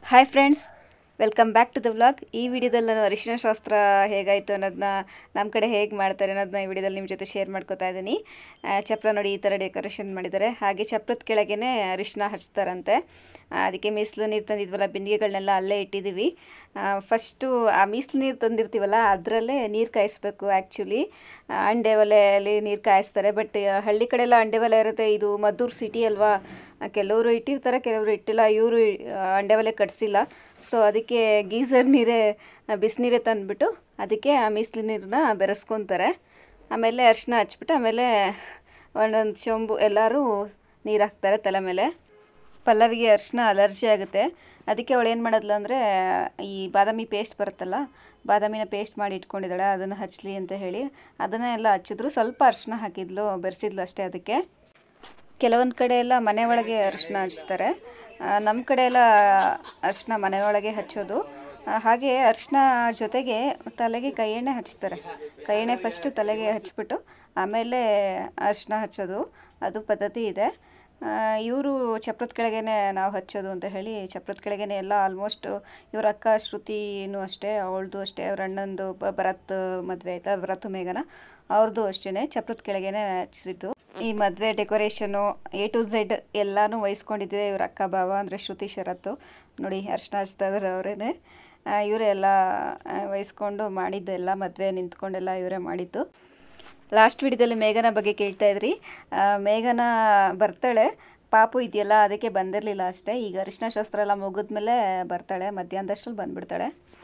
hi friends welcome back to the vlog ಈ ವಿಡಿಯೋದಲ್ಲಿ ನಾನು ಅರಿಶಿನ ಶಾಸ್ತ್ರ ಹೇಗಾಯಿತು ಅನ್ನೋದನ್ನ ನಮ್ಮ ಕಡೆ ಹೇಗೆ ಮಾಡ್ತಾರೆ ಅನ್ನೋದನ್ನ ಈ ವಿಡಿಯೋದಲ್ಲಿ ನಿಮ್ಮ ಜೊತೆ ಶೇರ್ ಮಾಡ್ಕೊತಾ ಇದ್ದೀನಿ ಆ, ಚಪ್ರ ನೋಡಿ ಈ ಥರ ಡೆಕೋರೇಷನ್ ಮಾಡಿದ್ದಾರೆ ಹಾಗೆ ಚಪ್ರದ ಕೆಳಗೇನೆ ಅರಿಶಿನ ಹಚ್ತಾರಂತೆ ಆ, ಅದಕ್ಕೆ ಮೀಸಲು ನೀರು ತಂದಿದ್ವಲ್ಲ ಬಿಂದಿಗೆಗಳನ್ನೆಲ್ಲ ಅಲ್ಲೇ ಇಟ್ಟಿದ್ದೀವಿ ಫಸ್ಟು ಆ ಮೀಸಲು ನೀರು ತಂದಿರ್ತೀವಲ್ಲ ಅದರಲ್ಲೇ ನೀರು ಕಾಯಿಸ್ಬೇಕು ಆ್ಯಕ್ಚುಲಿ ಅಂಡೆ ಒಲೆಯಲ್ಲಿ ನೀರು ಕಾಯಿಸ್ತಾರೆ ಬಟ್ ಹಳ್ಳಿ ಕಡೆ ಎಲ್ಲ ಅಂಡೆ ಒಲೆ ಇರುತ್ತೆ ಇದು ಮದ್ದೂರು ಸಿಟಿ ಅಲ್ವಾ ಕೆಲವರು ಇಟ್ಟಿರ್ತಾರೆ ಕೆಲವರು ಇಟ್ಟಿಲ್ಲ ಇವರು ಅಂಡೆ ಒಲೆ ಕಟ್ಸಿಲ್ಲ ಸೊ ಅದಕ್ಕೆ ಗೀಸರ್ ನೀರೇ ಬಿಸಿನೀರೇ ತಂದುಬಿಟ್ಟು ಅದಕ್ಕೆ ಆ ಮೀಸಲು ನೀರನ್ನ ಬೆರೆಸ್ಕೊತಾರೆ ಆಮೇಲೆ ಅರಿಶಿನ ಹಚ್ಬಿಟ್ಟು ಆಮೇಲೆ ಒಂದೊಂದು ಚೊಂಬು ಎಲ್ಲರೂ ನೀರು ಹಾಕ್ತಾರೆ ತಲೆ ಮೇಲೆ ಪಲ್ಲವಿಗೆ ಅರಿಶಿನ ಅಲರ್ಜಿ ಆಗುತ್ತೆ ಅದಕ್ಕೆ ಅವಳು ಏನು ಮಾಡೋದ್ಲ ಅಂದರೆ ಈ ಬಾದಾಮಿ ಪೇಸ್ಟ್ ಬರುತ್ತಲ್ಲ ಬಾದಾಮಿನ ಪೇಸ್ಟ್ ಮಾಡಿ ಇಟ್ಕೊಂಡಿದ್ದಾಳೆ ಅದನ್ನು ಹಚ್ಚಲಿ ಅಂತ ಹೇಳಿ ಅದನ್ನೇ ಎಲ್ಲ ಹಚ್ಚಿದ್ರು ಸ್ವಲ್ಪ ಅರಿಶಿನ ಹಾಕಿದ್ಲು ಬೆರೆಸಿದ್ಲು ಅಷ್ಟೇ ಅದಕ್ಕೆ ಕೆಲವೊಂದು ಕಡೆ ಎಲ್ಲ ಮನೆ ಒಳಗೆ ಅರಿಶಿನ ಹಚ್ತಾರೆ ನಮ್ಮ ಕಡೆ ಎಲ್ಲ ಅರಿಶಿನ ಮನೆ ಒಳಗೆ ಹಚ್ಚೋದು ಆ, ಹಾಗೆ ಅರಿಶಿನ ಜೊತೆಗೆ ತಲೆಗೆ ಕೈ ಎಣ್ಣೆ ಹಚ್ತಾರೆ ಕೈ ಎಣ್ಣೆ ಫಸ್ಟ್ ತಲೆಗೆ ಹಚ್ಬಿಟ್ಟು ಆಮೇಲೆ ಅರಿಶಿನ ಹಚ್ಚೋದು ಅದು ಪದ್ಧತಿ ಇದೆ ಇವರು ಚಪ್ರದ ಕೆಳಗೇನೆ ನಾವು ಹಚ್ಚೋದು ಅಂತ ಹೇಳಿ ಚಪ್ರದ ಕೆಳಗೇನೆ ಎಲ್ಲ ಆಲ್ಮೋಸ್ಟ್ ಇವ್ರ ಅಕ್ಕ ಶ್ರುತಿನೂ ಅಷ್ಟೇ ಅವಳದು ಅಷ್ಟೇ ಅವ್ರ ಅಣ್ಣಂದು ಬ- ಭರತ್ ಮದುವೆ ಆಯ್ತಾ ಭರತ್ ಮೇಘನ ಅವ್ರದ್ದು ಅಷ್ಟೇ ಚಪ್ರದ ಕೆಳಗೇನೆ ಹಚ್ಚಿದ್ದು ಈ ಮದುವೆ ಡೆಕೋರೇಷನು ಎ ಟು ಝೆಡ್ ಎಲ್ಲಾನು ವಹಿಸ್ಕೊಂಡಿದ್ದೆ ಇವ್ರ ಅಕ್ಕ ಭಾವ ಅಂದರೆ ಶ್ರುತಿ ಶರತ್ತು ನೋಡಿ ಅರ್ಶಿನ ಹಚ್ತಾ ಇದ್ದಾರೆ ಅವರೇನೆ ಇವರೇ ಎಲ್ಲ ಆ, ವಹಿಸ್ಕೊಂಡು ಮಾಡಿದ್ದು ಎಲ್ಲ ಮದುವೆ ನಿಂತ್ಕೊಂಡೆಲ್ಲ ಇವರೇ ಮಾಡಿದ್ದು ಲಾಸ್ಟ್ ವಿಡಿಯೋದಲ್ಲಿ ಮೇಘನ ಬಗ್ಗೆ ಕೇಳ್ತಾ ಇದ್ರಿ ಆ, ಮೇಘನ ಬರ್ತಾಳೆ ಪಾಪು ಇದೆಯಲ್ಲ ಅದಕ್ಕೆ ಬಂದಿರಲಿಲ್ಲ ಅಷ್ಟೇ ಈಗ ಅರಿಶಿನ ಶಾಸ್ತ್ರ ಎಲ್ಲ ಮುಗಿದ್ಮೇಲೆ ಬರ್ತಾಳೆ ಮಧ್ಯಾಹ್ನದಷ್ಟರಲ್ಲಿ ಬಂದ್ಬಿಡ್ತಾಳೆ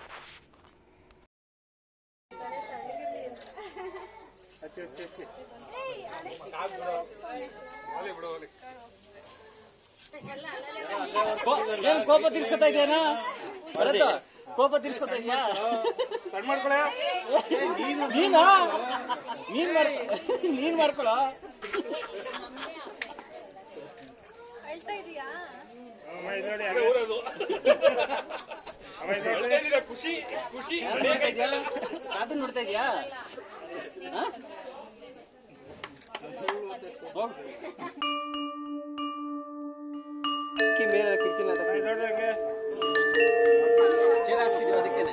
ಏನ್ ಕೋಪ ತೀರ್ಸ್ಕೊತಾ ಇದೆಯಾ ಕೋಪ ತೀರ್ಸ್ಕೊತಾ ಇದೆಯಾ ನೀನಾ ನೀನ್ ಮಾಡ್ ನೀನ್ ಮಾಡ್ಕೊಳ ಖುಷಿ ಖುಷಿ ಅದನ್ನ ನೋಡ್ತಾ ಇದೆಯಾ ಮೇಲೆ ಕಿಟಕಿನ ಚೇರ್ ಹಾಕ್ಸಿದೀವಿ ಅದಕ್ಕೇನೆ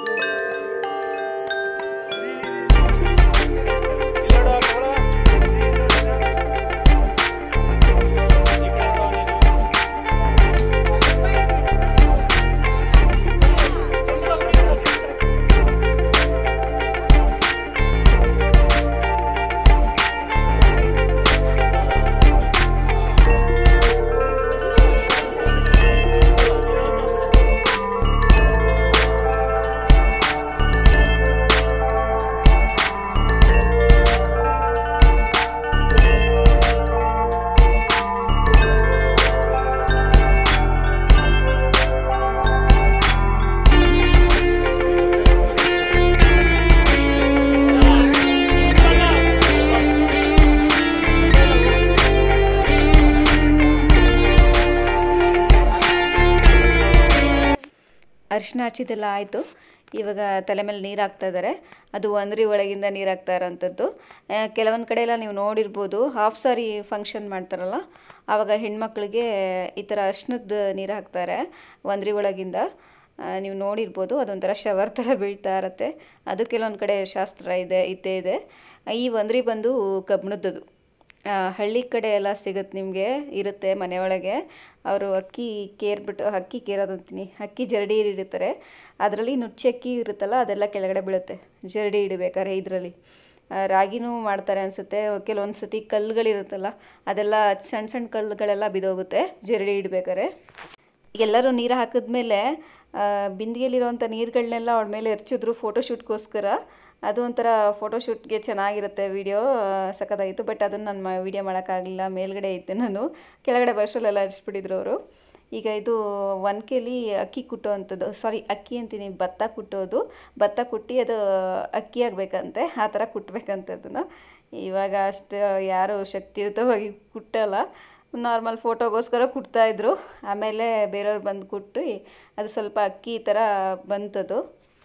ಅರಿಶಿನ ಹಚ್ಚಿದ್ದೆಲ್ಲ ಆಯಿತು ಇವಾಗ ತಲೆ ಮೇಲೆ ನೀರು ಹಾಕ್ತಾ ಇದ್ದಾರೆ ಅದು ಒಂದ್ರಿ ಒಳಗಿಂದ ನೀರು ಹಾಕ್ತಾ ಇರೋಂಥದ್ದು ಕೆಲವೊಂದು ಕಡೆ ಎಲ್ಲ ನೀವು ನೋಡಿರ್ಬೋದು ಹಾಫ್ ಸಾರಿ ಫಂಕ್ಷನ್ ಮಾಡ್ತಾರಲ್ಲ ಆವಾಗ ಹೆಣ್ಮಕ್ಳಿಗೆ ಈ ಥರ ಅರಿಶಿನದ ನೀರು ಹಾಕ್ತಾರೆ ಒಂದ್ರಿ ಒಳಗಿಂದ ಆ, ನೀವು ನೋಡಿರ್ಬೋದು ಅದೊಂಥರ ಶವರ್ ಥರ ಬೀಳ್ತಾ ಇರತ್ತೆ ಅದು ಕೆಲವೊಂದು ಕಡೆ ಶಾಸ್ತ್ರ ಇದೆ ಇದ್ದೇ ಇದೆ ಈ ಒಂದ್ರಿ ಬಂದು ಕಬ್ಬಿಣದ್ದು ಆ, ಹಳ್ಳಿ ಕಡೆ ಎಲ್ಲ ಸಿಗುತ್ತೆ ನಿಮಗೆ ಇರುತ್ತೆ ಮನೆಯೊಳಗೆ ಅವರು ಅಕ್ಕಿ ಕೇರ್ಬಿಟ್ಟು ಅಕ್ಕಿ ಕೇರೋದು ಅಂತೀನಿ ಅಕ್ಕಿ ಜರಡಿ ಇಡಿರ್ತಾರೆ ಅದರಲ್ಲಿ ನುಚ್ಚಿ ಅಕ್ಕಿ ಇರುತ್ತಲ್ಲ ಅದೆಲ್ಲ ಕೆಳಗಡೆ ಬೀಳುತ್ತೆ ಜರಡಿ ಇಡಬೇಕಾದ್ರೆ ಇದರಲ್ಲಿ ರಾಗಿನೂ ಮಾಡ್ತಾರೆ ಅನಿಸುತ್ತೆ ಕೆಲವೊಂದು ಸತಿ ಕಲ್ಲುಗಳಿರುತ್ತಲ್ಲ ಅದೆಲ್ಲ ಸಣ್ಣ ಸಣ್ಣ ಕಲ್ಲುಗಳೆಲ್ಲ ಬಿದ್ದೋಗುತ್ತೆ ಜರಡಿ ಇಡಬೇಕಾದ್ರೆ ಎಲ್ಲರೂ ನೀರು ಹಾಕಿದ್ಮೇಲೆ ಬಿಂದಿಗೆಲಿರೋಂಥ ನೀರುಗಳನ್ನೆಲ್ಲ ಅವಳ ಮೇಲೆ ಎರಚಿದ್ರು ಫೋಟೋಶೂಟ್ಗೋಸ್ಕರ ಅದು ಒಂಥರ ಫೋಟೋಶೂಟ್ಗೆ ಚೆನ್ನಾಗಿರುತ್ತೆ ವಿಡಿಯೋ ಸಖತ್ತಾಗಿತ್ತು ಬಟ್ ಅದನ್ನು ನಾನು ವಿಡಿಯೋ ಮಾಡೋಕ್ಕಾಗಲಿಲ್ಲ ಮೇಲ್ಗಡೆ ಇದ್ದೆ ನಾನು ಕೆಳಗಡೆ ವರ್ಷಲೆಲ್ಲ ಹರಿಸ್ಬಿಟ್ಟಿದ್ರು ಅವರು ಈಗ ಇದು ಒನ್ಕೆಲಿ ಅಕ್ಕಿ ಕುಟ್ಟುವಂಥದ್ದು ಸಾರಿ ಅಕ್ಕಿ ಅಂತೀನಿ ಭತ್ತ ಕುಟ್ಟೋದು ಭತ್ತ ಕುಟ್ಟಿ ಅದು ಅಕ್ಕಿ ಆಗಬೇಕಂತೆ ಆ ಥರ ಕುಟ್ಟಬೇಕಂತೆ ಅದನ್ನು ಇವಾಗ ಅಷ್ಟು ಯಾರು ಶಕ್ತಿಯುತವಾಗಿ ಕುಟ್ಟಲ್ಲ ನಾರ್ಮಲ್ ಫೋಟೋಗೋಸ್ಕರ ಕುಟ್ತಾ ಇದ್ರು ಆಮೇಲೆ ಬೇರೆಯವ್ರು ಬಂದು ಕುಟ್ಟಿ ಅದು ಸ್ವಲ್ಪ ಅಕ್ಕಿ ಥರ ಬಂತದು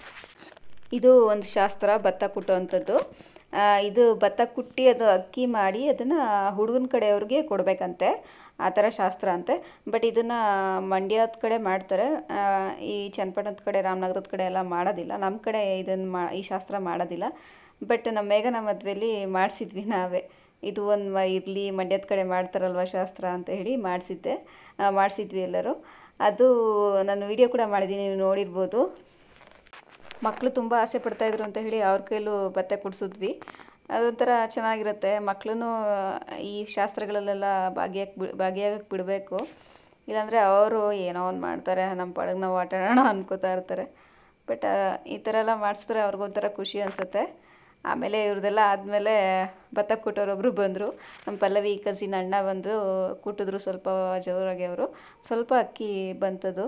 ಇದು ಒಂದು ಶಾಸ್ತ್ರ ಭತ್ತ ಕುಟ್ಟುವಂಥದ್ದು ಆ, ಇದು ಭತ್ತ ಕುಟ್ಟಿ ಅದು ಅಕ್ಕಿ ಮಾಡಿ ಅದನ್ನು ಹುಡುಗನ ಕಡೆಯವ್ರಿಗೆ ಕೊಡಬೇಕಂತೆ ಆ ಥರ ಶಾಸ್ತ್ರ ಅಂತೆ ಬಟ್ ಇದನ್ನು ಮಂಡ್ಯದ ಕಡೆ ಮಾಡ್ತಾರೆ ಆ, ಈ ಚನ್ನಪಟ್ಟಣದ ಕಡೆ ರಾಮನಗರದ ಕಡೆ ಎಲ್ಲ ಮಾಡೋದಿಲ್ಲ ನಮ್ಮ ಕಡೆ ಇದನ್ನು ಮಾ ಈ ಶಾಸ್ತ್ರ ಮಾಡೋದಿಲ್ಲ ಬಟ್ ನಮ್ಮ ಮೇಘನ ಮದುವೆಯಲ್ಲಿ ಮಾಡಿಸಿದ್ವಿ ನಾವೇ ಇದು ಒಂದು ಇರಲಿ ಮಂಡ್ಯದ ಕಡೆ ಮಾಡ್ತಾರಲ್ವ ಶಾಸ್ತ್ರ ಅಂತ ಹೇಳಿ ಮಾಡಿಸಿದ್ದೆ ಮಾಡಿಸಿದ್ವಿ ಎಲ್ಲರೂ ಅದು ನಾನು ವಿಡಿಯೋ ಕೂಡ ಮಾಡಿದ್ದೀನಿ ನೀವು ನೋಡಿರ್ಬೋದು ಮಕ್ಕಳು ತುಂಬ ಆಸೆ ಪಡ್ತಾಯಿದ್ರು ಅಂತ ಹೇಳಿ ಅವ್ರ ಕೈಲೂ ಭತ್ತ ಕುಡಿಸಿದ್ವಿ ಅದೊಂಥರ ಚೆನ್ನಾಗಿರುತ್ತೆ ಮಕ್ಕಳೂ ಈ ಶಾಸ್ತ್ರಗಳಲ್ಲೆಲ್ಲ ಭಾಗಿಯಾಗಿ ಬಿ ಭಾಗಿಯಾಗಕ್ಕೆ ಬಿಡಬೇಕು ಇಲ್ಲಾಂದರೆ ಅವರು ಏನೋ ಒಂದು ಮಾಡ್ತಾರೆ ನಮ್ಮ ಪಾಡಿಗೆ ನಾವು ಆಟ ಆಡೋಣ ಅನ್ಕೋತಾ ಇರ್ತಾರೆ ಬಟ್ ಈ ಥರ ಎಲ್ಲ ಮಾಡಿಸಿದ್ರೆ ಅವ್ರಿಗೊಂಥರ ಖುಷಿ ಅನಿಸುತ್ತೆ ಆಮೇಲೆ ಇವ್ರದ್ದೆಲ್ಲ ಆದಮೇಲೆ ಭತ್ತ ಕುಟ್ಟೋರೊಬ್ಬರು ಬಂದರು ನಮ್ಮ ಪಲ್ಲವಿ ಕಸಿನ್ ಅಣ್ಣ ಬಂದು ಕುಟ್ಟಿದ್ರು ಸ್ವಲ್ಪ ಜೋರಾಗಿ ಅವರು ಸ್ವಲ್ಪ ಅಕ್ಕಿ ಬಂತದು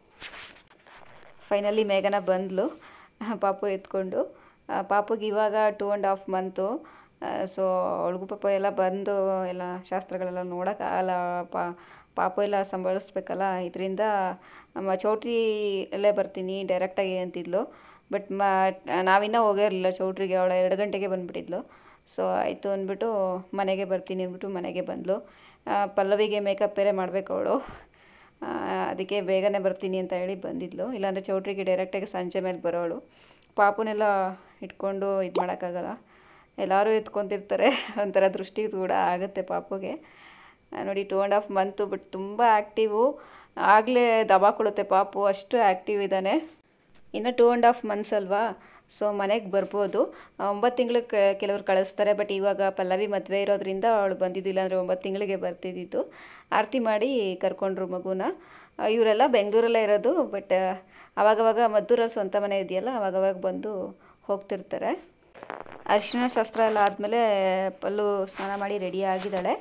ಫೈನಲಿ ಮೇಘನ ಬಂದಳು ಪಾಪು ಎತ್ಕೊಂಡು ಆ, ಪಾಪುಗೆ ಇವಾಗ two and half month so ಅವಳಿಗೂ ಪಾಪ ಎಲ್ಲ ಬಂದು ಎಲ್ಲ ಶಾಸ್ತ್ರಗಳೆಲ್ಲ ನೋಡೋಕ್ಕಾಗಲ್ಲ ಪಾ ಪಾಪು ಎಲ್ಲ ಸಂಭಾಳಿಸ್ಬೇಕಲ್ಲ ಇದರಿಂದ ನಮ್ಮ ಚೌಟ್ರಿ ಅಲ್ಲೇ ಬರ್ತೀನಿ ಡೈರೆಕ್ಟಾಗಿ ಅಂತಿದ್ಲು ಬಟ್ ಮ ನಾವಿನ್ನೂ ಹೋಗೇ ಇರಲಿಲ್ಲ ಚೌಟ್ರಿಗೆ ಅವಳು ಎರಡು ಗಂಟೆಗೆ ಬಂದುಬಿಟ್ಟಿದ್ಲು ಸೊ ಆಯಿತು ಅಂದ್ಬಿಟ್ಟು ಮನೆಗೆ ಬರ್ತೀನಿ ಅಂದ್ಬಿಟ್ಟು ಮನೆಗೆ ಬಂದಳು ಪಲ್ಲವಿಗೆ ಮೇಕಪ್ ಬೇರೆ ಮಾಡಬೇಕು ಅವಳು ಆ, ಅದಕ್ಕೆ ಬೇಗನೆ ಬರ್ತೀನಿ ಅಂತ ಹೇಳಿ ಬಂದಿದ್ಲು ಇಲ್ಲಾಂದರೆ ಚೌಟ್ರಿಗೆ ಡೈರೆಕ್ಟಾಗಿ ಸಂಜೆ ಮೇಲೆ ಬರೋಳು ಪಾಪುನೆಲ್ಲ ಇಟ್ಕೊಂಡು ಇದು ಮಾಡೋಕ್ಕಾಗಲ್ಲ ಎಲ್ಲರೂ ಎತ್ಕೊತಿರ್ತಾರೆ ಒಂಥರ ದೃಷ್ಟಿ ಕೂಡ ಆಗುತ್ತೆ ಪಾಪುಗೆ ಆ, ನೋಡಿ two and half month but ತುಂಬ ಆ್ಯಕ್ಟಿವು ಆಗಲೇ ದಬಾ ಕೊಡುತ್ತೆ ಪಾಪು ಅಷ್ಟು ಆ್ಯಕ್ಟಿವ್ ಇದ್ದಾನೆ ಇನ್ನು ಟೂ ಆ್ಯಂಡ್ ಹಾಫ್ ಮಂತ್ಸ್ ಅಲ್ವಾ ಸೊ ಮನೆಗೆ ಬರ್ಬೋದು ಒಂಬತ್ತು ತಿಂಗಳಿಗೆ ಕೆಲವ್ರು ಕಳಿಸ್ತಾರೆ ಬಟ್ ಇವಾಗ ಪಲ್ಲವಿ ಮದುವೆ ಇರೋದ್ರಿಂದ ಅವಳು ಬಂದಿದ್ದಿಲ್ಲ ಅಂದರೆ ಒಂಬತ್ತು ತಿಂಗಳಿಗೆ ಬರ್ತಿದ್ದಿದ್ದು ಆರತಿ ಮಾಡಿ ಕರ್ಕೊಂಡ್ರು ಮಗುನ ಆ, ಇವರೆಲ್ಲ ಬೆಂಗಳೂರಲ್ಲೇ ಇರೋದು ಬಟ್ ಅವಾಗವಾಗ ಮದ್ದೂರಲ್ಲಿ ಸ್ವಂತ ಮನೆ ಇದೆಯಲ್ಲ ಅವಾಗವಾಗ ಬಂದು ಹೋಗ್ತಿರ್ತಾರೆ ಅರಿಶಿನ ಶಾಸ್ತ್ರ ಎಲ್ಲ ಆದಮೇಲೆ ಪಲ್ಲು ಸ್ನಾನ ಮಾಡಿ ರೆಡಿ ಆಗಿದ್ದಾಳೆ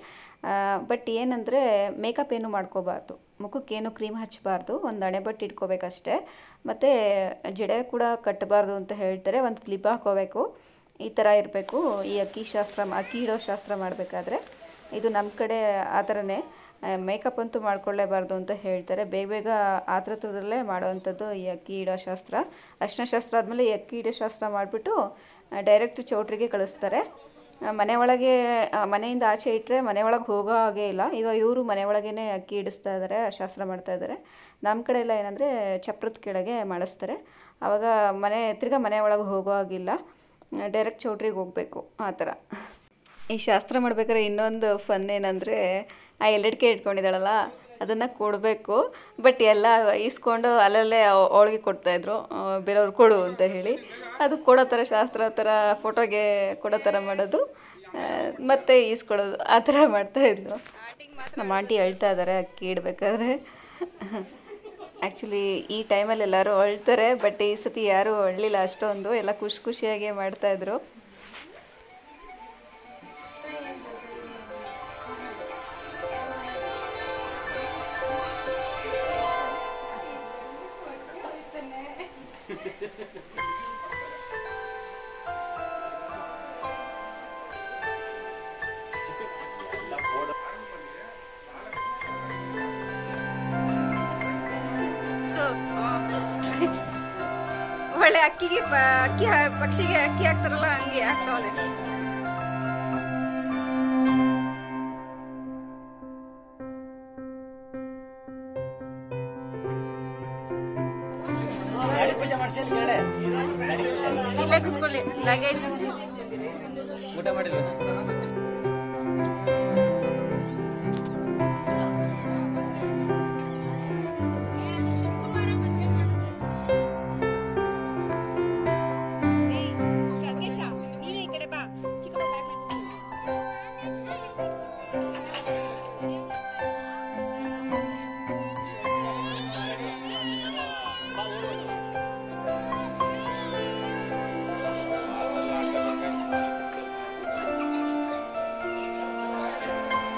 ಬಟ್ ಏನಂದರೆ ಮೇಕಪ್ ಏನು ಮಾಡ್ಕೋಬಾರ್ದು ಮುಖಕ್ಕೇನು ಕ್ರೀಮ್ ಹಚ್ಚಬಾರ್ದು ಒಂದು ಅಣೆಬಟ್ಟು ಇಟ್ಕೋಬೇಕಷ್ಟೆ ಮತ್ತು ಜಡೆ ಕೂಡ ಕಟ್ಟಬಾರ್ದು ಅಂತ ಹೇಳ್ತಾರೆ ಒಂದು ಕ್ಲಿಪ್ ಹಾಕೋಬೇಕು ಈ ಥರ ಇರಬೇಕು ಈ ಅಕ್ಕಿ ಶಾಸ್ತ್ರ ಅಕ್ಕಿ ಇಡೋ ಶಾಸ್ತ್ರ ಮಾಡಬೇಕಾದ್ರೆ ಇದು ನಮ್ಮ ಕಡೆ ಆ ಥರನೇ ಮೇಕಪ್ ಅಂತೂ ಮಾಡ್ಕೊಳ್ಳೇಬಾರ್ದು ಅಂತ ಹೇಳ್ತಾರೆ ಬೇಗ ಬೇಗ ಆತೃತದಲ್ಲೇ ಮಾಡೋವಂಥದ್ದು ಈ ಅಕ್ಕಿ ಇಡೋ ಶಾಸ್ತ್ರ ಅರಿಶಿನ ಶಾಸ್ತ್ರ ಆದಮೇಲೆ ಈ ಅಕ್ಕಿ ಇಡೋ ಶಾಸ್ತ್ರ ಮಾಡಿಬಿಟ್ಟು ಡೈರೆಕ್ಟ್ ಚೌಟ್ರಿಗೆ ಕಳಿಸ್ತಾರೆ ಆ, ಮನೆ ಒಳಗೆ ಆ, ಮನೆಯಿಂದ ಆಚೆ ಇಟ್ಟರೆ ಮನೆ ಒಳಗೆ ಹೋಗೋ ಹಾಗೆ ಇಲ್ಲ ಇವಾಗ ಇವರು ಮನೆ ಒಳಗೇ ಅಕ್ಕಿ ಇಡಿಸ್ತಾ ಇದ್ದಾರೆ ಶಾಸ್ತ್ರ ಮಾಡ್ತಾ ಇದ್ದಾರೆ ನಮ್ಮ ಕಡೆ ಎಲ್ಲ ಏನಂದರೆ ಚಪ್ರದ ಕೆಳಗೆ ಮಾಡಿಸ್ತಾರೆ ಆವಾಗ ಮನೆ ತಿರ್ಗಾ ಮನೆ ಒಳಗೆ ಹೋಗೋ ಹಾಗಿಲ್ಲ ಡೈರೆಕ್ಟ್ ಚೌಟ್ರಿಗೆ ಹೋಗಬೇಕು ಆ ಥರ ಈ ಶಾಸ್ತ್ರ ಮಾಡ್ಬೇಕಾದ್ರೆ ಇನ್ನೊಂದು ಫನ್ ಏನಂದರೆ ಆ ಎಲ್ಲಿಡ್ಕೆ ಇಟ್ಕೊಂಡಿದ್ದಾಳಲ್ಲ ಅದನ್ನು ಕೊಡಬೇಕು ಬಟ್ ಎಲ್ಲ ಈಸ್ಕೊಂಡು ಅಲ್ಲಲ್ಲೇ ಅವಳಿಗೆ ಕೊಡ್ತಾಯಿದ್ರು ಬೇರೆಯವ್ರು ಕೊಡು ಅಂತ ಹೇಳಿ ಅದು ಕೊಡೋ ಥರ ಶಾಸ್ತ್ರ ಥರ ಫೋಟೋಗೆ ಕೊಡೋ ಥರ ಮಾಡೋದು ಆ, ಮತ್ತೆ ಈಸ್ಕೊಡೋದು ಆ ಥರ ಮಾಡ್ತಾಯಿದ್ಲು ನಮ್ಮ ಆಂಟಿ ಅಳ್ತಾ ಇದ್ದಾರೆ ಅಕ್ಕಿ ಇಡಬೇಕಾದ್ರೆ ಆ್ಯಕ್ಚುಲಿ ಈ ಟೈಮಲ್ಲಿ ಎಲ್ಲರೂ ಅಳ್ತಾರೆ ಬಟ್ ಈ ಸತಿ ಯಾರೂ ಅಳ್ಳಿಲ್ಲ ಅಷ್ಟೊಂದು ಎಲ್ಲ ಖುಷಿ ಖುಷಿಯಾಗಿ ಮಾಡ್ತಾಯಿದ್ರು ಒಳ್ಳೆ ಅಕ್ಕಿಗೆ ಪ- ಅಕ್ಕಿ ಹಾ- ಪಕ್ಷಿಗೆ ಅಕ್ಕಿ ಹಾಕ್ತಾರಲ್ಲ ಹಂಗೆ ಹಾಕ್ತಾವನೆ ಗಾಡಿ ಪೂಜೆ ಮಾಡ್ಸಿ ಅಲ್ಲಿ ಕೇಳೆ ಇಲ್ಲೇ ಕುತ್ಕೊಳ್ಳಿ ಲಗೇಜ್ ಊಟ ಮಾಡಿಲ್ವ